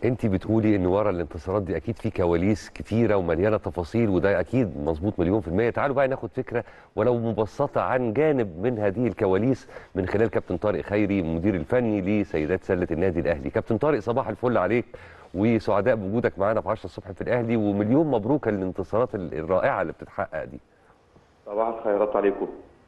انت بتقولي ان ورا الانتصارات دي اكيد في كواليس كتيره ومليانه تفاصيل وده اكيد مظبوط مليون في الميه تعالوا بقى ناخد فكره ولو مبسطه عن جانب من هذه الكواليس من خلال كابتن طارق خيري المدير الفني لسيدات سله النادي الاهلي كابتن طارق صباح الفل عليك وسعداء بوجودك معانا في 10 الصبح في الاهلي ومليون مبروك على الانتصارات الرائعه اللي بتتحقق دي صباح الخيرات عليكم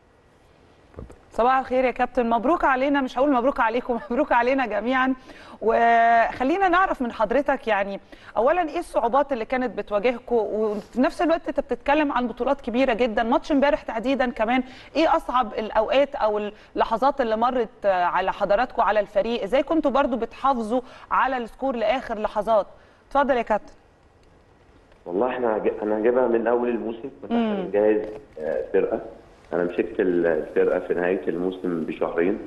صباح الخير يا كابتن مبروك علينا مش هقول مبروك عليكم مبروك علينا جميعا وخلينا نعرف من حضرتك يعني اولا ايه الصعوبات اللي كانت بتواجهكم وفي نفس الوقت انت بتتكلم عن بطولات كبيره جدا ماتش امبارح تحديدا كمان ايه اصعب الاوقات او اللحظات اللي مرت على حضراتكم على الفريق ازاي كنتوا برضو بتحافظوا على السكور لاخر لحظات اتفضل يا كابتن والله احنا انا هجيبها من اول الموسم كنت جاهز فرقه انا مسكت الفرقه في نهايه الموسم بشهرين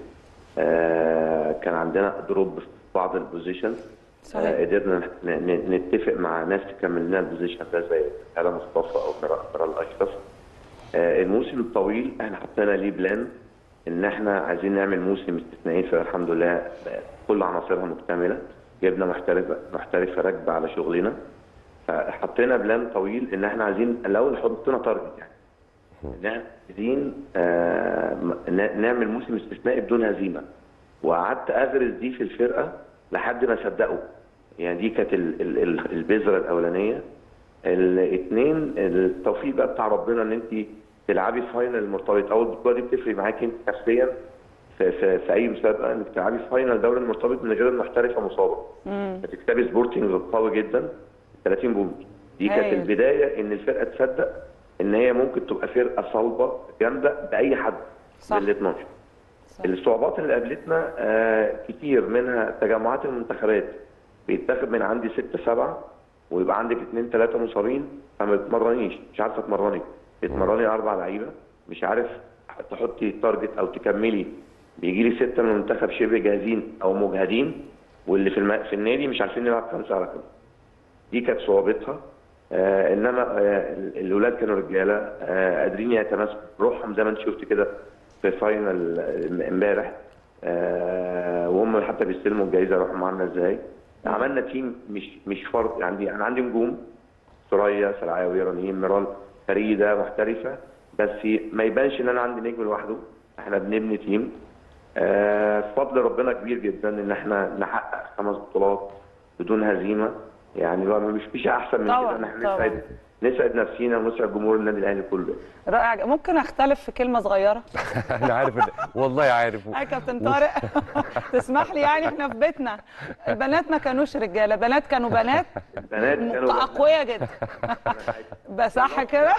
آه كان عندنا دروب في بعض البوزيشن صحيح. آه قدرنا نتفق مع ناس تكمل لنا البوزيشن ده زي هلا مصطفى او مرال اشرف آه الموسم الطويل احنا حطينا ليه بلان ان احنا عايزين نعمل موسم استثنائي فالحمد لله كل عناصرها مكتمله جبنا محترفه محترفه راكبه على شغلنا فحطينا بلان طويل ان احنا عايزين الاول حطينا تارجت يعني عايزين آه نعمل موسم استثنائي بدون هزيمه وقعدت اغرز دي في الفرقه لحد ما صدقوا يعني دي كانت البذره الاولانيه الاثنين التوفيق بقى بتاع ربنا ان انت تلعبي فاينل المرتبط اول بطوله دي بتفرق معاكي انت نفسيا في, في, في اي مسابقه انك تلعبي فاينل دوري المرتبط من غير المحترفه مصابه هتكسبي سبورتنج قوي جدا 30 بونت دي كانت البدايه ان الفرقه تصدق ان هي ممكن تبقى فرقه صلبه جامده باي حد صح. من ال 12 صح. الصعوبات اللي قابلتنا آه كتير منها تجمعات المنتخبات بيتاخد من عندي 6 7 ويبقى عندك اثنين ثلاثه مصابين فما بتمرنيش مش عارفه تمرني بتمرني اربع لعيبه مش عارف تحطي تارجت او تكملي بيجي لي سته من المنتخب شبه جاهزين او مجهدين واللي في, الم... في النادي مش عارفين نلعب خمسه على خمسه دي كانت صعوبتها آه انما آه الاولاد كانوا رجاله آه قادرين يتماسكوا روحهم زي ما انت شفت كده في فاينل امبارح آه وهم حتى بيستلموا الجائزه روحهم عامله ازاي عملنا تيم مش مش فرد عندي انا عندي نجوم ثريا سلعاوي رنيم ميرال فريده محترفه بس ما يبانش ان انا عندي نجم لوحده احنا بنبني تيم آه فضل ربنا كبير جدا ان احنا نحقق خمس بطولات بدون هزيمه يعني مش فيش احسن من كده ان احنا نسعد نسعد نفسينا ونسعد جمهور النادي الاهلي كله رائع ممكن اختلف في كلمه صغيره انا عارف والله عارف يا كابتن طارق تسمح لي يعني احنا في بيتنا البنات ما كانوش رجاله بنات كانوا بنات بنات كانوا اقوياء جدا بس صح كده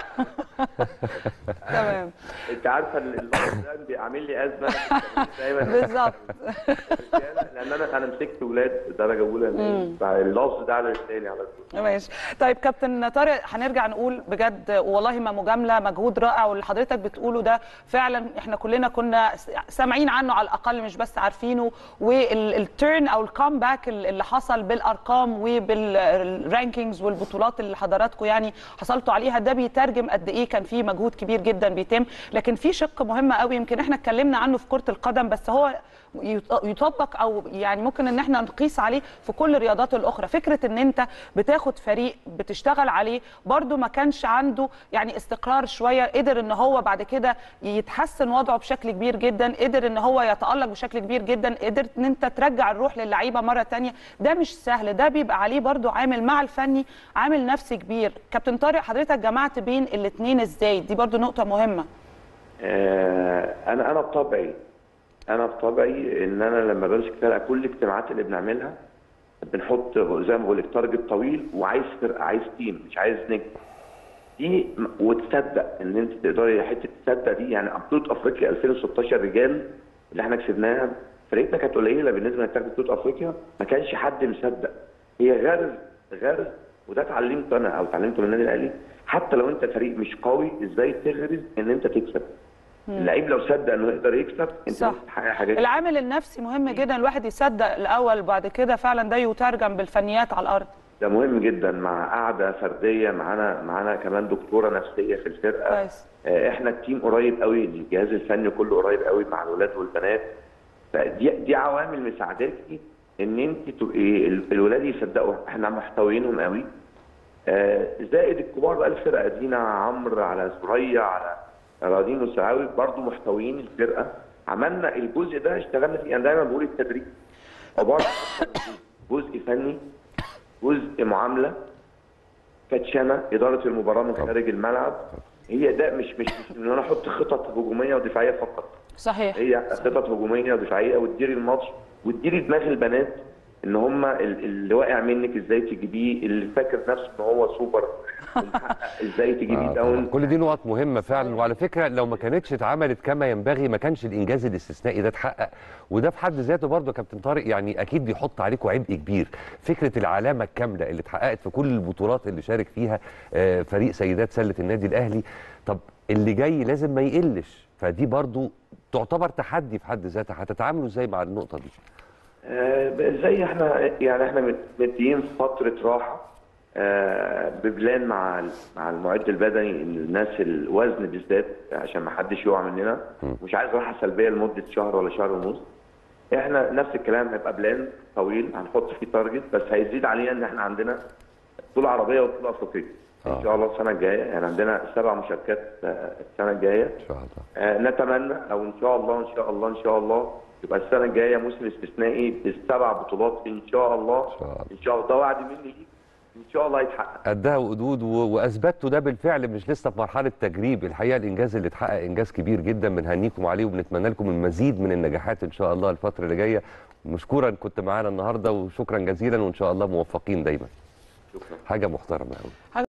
تمام انت عارفه اللفظ ده عامل لي ازمه دايما بالظبط لان انا انا مسكت ولاد درجه اولى اللفظ ده على لساني على طول ماشي طيب كابتن طارق هنرجع نقول بجد والله ما مجامله مجهود رائع واللي حضرتك بتقوله ده فعلا احنا كلنا كنا سامعين عنه على الاقل مش بس عارفينه والتيرن او الكامباك اللي حصل بالارقام وبالرانكينجز والبطولات اللي حضراتكم يعني حصلتوا عليها ده بيترجم قد ايه كان في مجهود كبير جدا بيتم لكن في شق مهم قوي يمكن احنا اتكلمنا عنه في كره القدم بس هو يطبق او يعني ممكن ان احنا نقيس عليه في كل الرياضات الاخرى فكره ان انت بتاخد فريق بتشتغل عليه برده ما كانش عنده يعني استقرار شويه قدر ان هو بعد كده يتحسن وضعه بشكل كبير جدا قدر ان هو يتالق بشكل كبير جدا قدرت ان انت ترجع الروح للعيبه مره ثانيه ده مش سهل ده بيبقى عليه برده عامل مع الفني عامل نفسي كبير كابتن طارق حضرتك جمعت بين الاثنين ازاي دي برده نقطه مهمه آه انا انا بطبعي انا بطبعي ان انا لما بمسك فرقه كل الاجتماعات اللي بنعملها بنحط زي ما بقول لك تارجت طويل وعايز فرقه عايز تيم مش عايز نجم دي وتصدق ان انت تقدري حته تصدق دي يعني بطوله افريقيا 2016 رجال اللي احنا كسبناها فرقتنا كانت قليله بالنسبه لتاخد بطوله افريقيا ما كانش حد مصدق هي غرز غرز وده اتعلمته انا او اتعلمته من النادي الاهلي حتى لو انت فريق مش قوي ازاي تغرز ان انت تكسب اللعيب لو صدق انه يقدر يكسب انت صح. تحقق حاجات العامل النفسي مهم جدا الواحد يصدق الاول بعد كده فعلا ده يترجم بالفنيات على الارض ده مهم جدا مع قعده فرديه معانا معانا كمان دكتوره نفسيه في الفرقه كويس احنا التيم قريب قوي الجهاز الفني كله قريب قوي مع الولاد والبنات فدي دي عوامل مساعداكي ان انت تبقي ال- الولاد يصدقوا احنا محتوينهم قوي آه، زائد الكبار بقى الفرقه دينا عمرو على سوريا على رادين وسعاوي برضو محتويين الفرقه عملنا الجزء ده اشتغلنا فيه انا دايما بقول التدريب عباره عن جزء فني جزء معامله كاتشنه اداره المباراه من خارج الملعب هي ده مش مش مش ان انا احط خطط هجوميه ودفاعيه فقط صحيح هي خطط هجوميه ودفاعيه وتديري الماتش وتديري دماغ البنات ان هم ال- اللي واقع منك ازاي تجيبيه اللي فاكر نفسه ان هو سوبر ومحقق ازاي تجيبيه آه، طبعاً. داون كل دي نقط مهمه فعلا وعلى فكره لو ما كانتش اتعملت كما ينبغي ما كانش الانجاز الاستثنائي ده اتحقق وده في حد ذاته برضه يا كابتن طارق يعني اكيد بيحط عليكم عبء كبير فكره العلامه الكامله اللي اتحققت في كل البطولات اللي شارك فيها آه، فريق سيدات سله النادي الاهلي طب اللي جاي لازم ما يقلش فدي برضه تعتبر تحدي في حد ذاتها هتتعاملوا ازاي مع النقطه دي آه، زي احنا يعني احنا مت- مديين فتره راحه آه، ببلان مع ال- مع المعد البدني الناس الوزن بالذات عشان ما حدش يقع مننا مش عايز راحه سلبيه لمده شهر ولا شهر ونص احنا نفس الكلام هيبقى بلان طويل هنحط فيه تارجت بس هيزيد علينا ان احنا عندنا بطوله عربيه وبطوله افريقيه آه. ان شاء الله السنه الجايه يعني عندنا سبع مشاركات آه، السنه الجايه ان شاء الله آه، نتمنى او ان شاء الله ان شاء الله ان شاء الله يبقى السنه الجايه موسم استثنائي بالسبع بطولات ان شاء الله إن شاء الله. ان شاء الله ده وعد مني ليك ان شاء الله يتحقق قدها وقدود و- واثبتوا ده بالفعل مش لسه في مرحله تجريب الحقيقه الانجاز اللي اتحقق انجاز كبير جدا بنهنيكم عليه وبنتمنى لكم المزيد من النجاحات ان شاء الله الفتره اللي جايه مشكورا كنت معانا النهارده وشكرا جزيلا وان شاء الله موفقين دايما شكرا حاجه محترمه قوي